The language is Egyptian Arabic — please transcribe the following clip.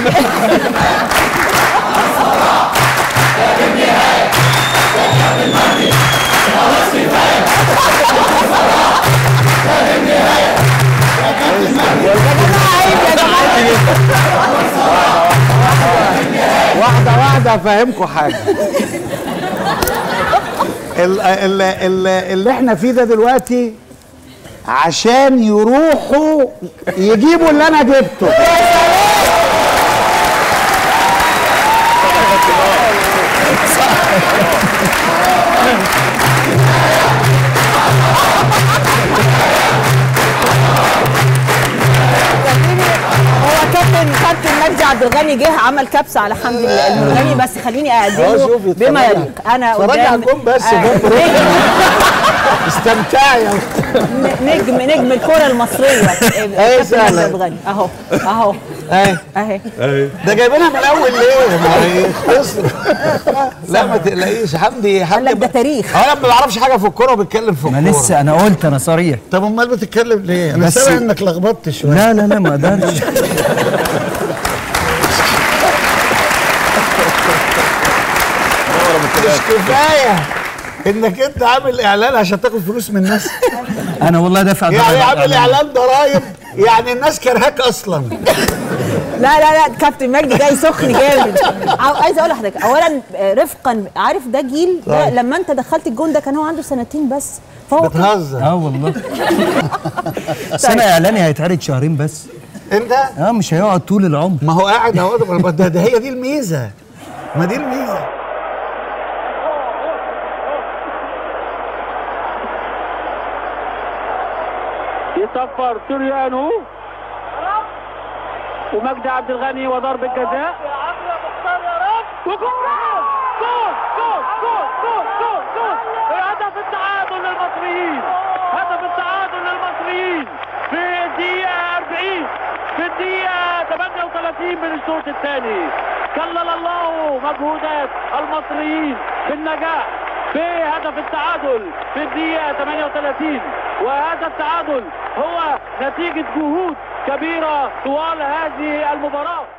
واحدة واحدة أفهمكم حاجة ال- ال- ال- اللي احنا فيه ده دلوقتي عشان يروحوا يجيبوا اللي انا جبته هو كابتن كابتن مجدي عبد الغني جه عمل كبسه على حمد الله المرغني بس خليني أهو اقدمه شوفي، بما اتفرجي. يليق انا اتفرجي قدام على الجون بس، آه، جون نجم- استمتعي يا نجم نجم الكره المصريه كابتن سهلة. مجدي عبد الغني اهو اهو اهي اهي ده جايبينها من الاول ليه؟ ما يختصر لا ما تقلقيش حمدي قال حمدي لك ده تاريخ هو انا ما بعرفش حاجه في الكوره وبتكلم في ما الكوره لسه انا قلت انا صريح طب امال بتتكلم ليه؟ انا بس- سامع انك لخبطت شويه لا لا لا ما اقدرش مش كفايه انك انت عامل اعلان عشان تاخد فلوس من الناس انا والله دافع يعني ضرائب عامل على- اعلان ضرايب يعني الناس كرهاك اصلا لا لا لا كابتن مجدي جاي سخن جامد عاو- عايزه اقول لحضرتك اولا آه، رفقا عارف ده جيل ده طيب. لما انت دخلت الجون ده كان هو عنده سنتين بس فهو كان- بتهزر اه والله بس انا اعلاني هيتعرض شهرين بس انت اه مش هيقعد طول العمر ما هو قاعد اهو ده, ده, ده هي دي الميزه ما دي الميزه يصفر سوريانو ومجدي عبد الغني وضرب الجزاء وجول جول جول جول جول جول جول هدف التعادل للمصريين هدف التعادل للمصريين في الدقيقة 40 في الدقيقة 38 من الشوط الثاني كلل الله مجهودات المصريين في النجاح في هدف التعادل في الدقيقة 38 وهذا التعادل هو نتيجة جهود كبيرة طوال هذه المباراة